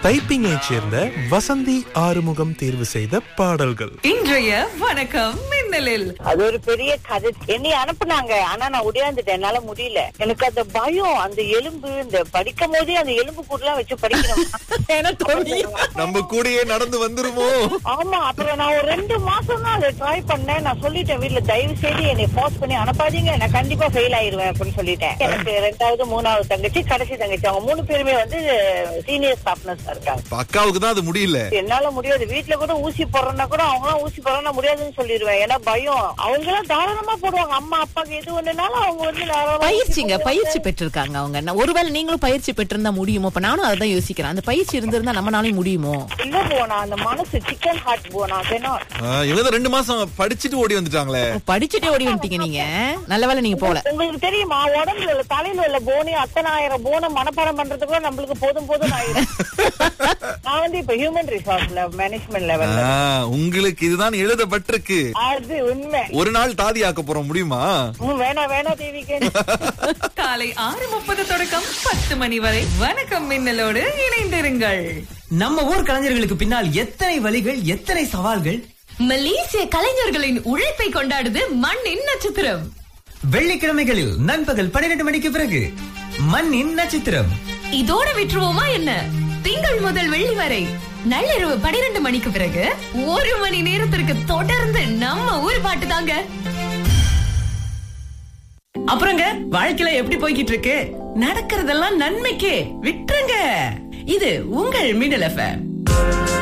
தைப்பிங்கை சேர்ந்த வசந்தி ஆறுமுகம் தேர்வு செய்த பாடல்கள் இன்றைய வணக்கம் மின்னலில் அது ஒரு பெரிய கதை என்னை அனுப்புனாங்க ஆனா நான் உடையாந்துட்டேன் என்னால முடியல எனக்கு அந்த பயம் அந்த எலும்பு இந்த படிக்கும் போதே அந்த எலும்பு கூடலாம் வச்சு படிக்கணும் எனக்கு தெரியும். நம்ம கூடயே நடந்து வந்துருமோ ஆமா அப்புறம் நான் ஒரு ரெண்டு மாசம் தான் அதை ட்ரை பண்ணேன் நான் சொல்லிட்டேன் வீட்ல தயவு செய்து என்னை போஸ்ட் பண்ணி அனுப்பாதீங்க நான் கண்டிப்பா ஃபெயில் ஆயிருவேன் அப்படின்னு சொல்லிட்டேன் எனக்கு ரெண்டாவது மூணாவது தங்கச்சி கடைசி தங்கச்சி அவங்க மூணு பேருமே வந்து சீனியர் ஸ்டாஃப்னஸ் இருக்காங்க இப்ப அக்காவுக்கு தான் அது முடியல என்னால முடியாது வீட்ல கூட ஊசி போடுறேன்னா கூட அவங்க எல்லாம் ஊசி போடுறா முடியாதுன்னு சொல்லிடுவேன் ஏன்னா பயம் அவங்க எல்லாம் தாராளமா போடுவாங்க அம்மா அப்பாக்கு எது ஒண்ணுனாலும் அவங்க வந்து தாராளமா பயிற்சிங்க ஊசி பயிற்சி போடுவாங்க. பெற்றிருக்காங்க அவங்க நான் ஒருவேளை நீங்களும் பயிற்சி பெற்றிருந்தா முடியுமோ இப்ப நானும் அதான் யோசிக்கிறேன் அந்த பயிற்சி இருந்திருந்தா நம்மனாலையும் முடியுமோ இல்ல போனா அந்த மனசு சிக்கன் ஹார்ட் போனா வேணும் ஆ, இவங்க தான் ரெண்டு மாசம் படிச்சுட்டு ஓடி வந்துட்டாங்களே ஓ, படிச்சுட்டே ஓடி வந்துட்டீங்க நீங்க நல்ல வேளை நீங்க போல உங்களுக்கு தெரியுமா உடம்புல உள்ள தலையில உள்ள போனி அத்தனை ஆயிரம் போனை மனப்பாடம் பண்றதுக்குள்ள நம்மளுக்கு போதும் போதும் ஆயிரும் நான் வந்து இப்ப ஹியூமன் ரிசோர்ஸ்ல மேனேஜ்மெண்ட் லெவல்ல ஆ, உங்களுக்கு இதுதான் எழுதப்பட்டிருக்கு அது உண்மை ஒரு நாள் தாதி ஆக்க போறோம் முடியுமா ம், வேணா வேணா தேவிக்கு காலை ஆறு முப்பது தொடக்கம் பத்து மணி வரை வணக்கம் மின்னலோடு இணைந்திருங்கள் நம்ம ஊர் கலைஞர்களுக்கு பின்னால் எத்தனை வழிகள் எத்தனை சவால்கள் மலேசிய கலைஞர்களின் உழைப்பை கொண்டாடுது மண்ணின் நட்சத்திரம் வெள்ளிக்கிழமைகளில் நண்பகல் பன்னிரண்டு மணிக்கு பிறகு மண்ணின் நட்சத்திரம் இதோட விட்டுருவோமா என்ன திங்கள் முதல் வெள்ளி வரை நள்ளிரவு பனிரெண்டு மணிக்கு பிறகு ஒரு மணி நேரத்திற்கு தொடர்ந்து நம்ம ஊர் பாட்டு தாங்க அப்புறங்க வாழ்க்கையில எப்படி போய்கிட்டு இருக்கு நடக்கிறதெல்லாம் நன்மைக்கே விட்டுருங்க இது உங்கள் மின்னல் எஃப்எம்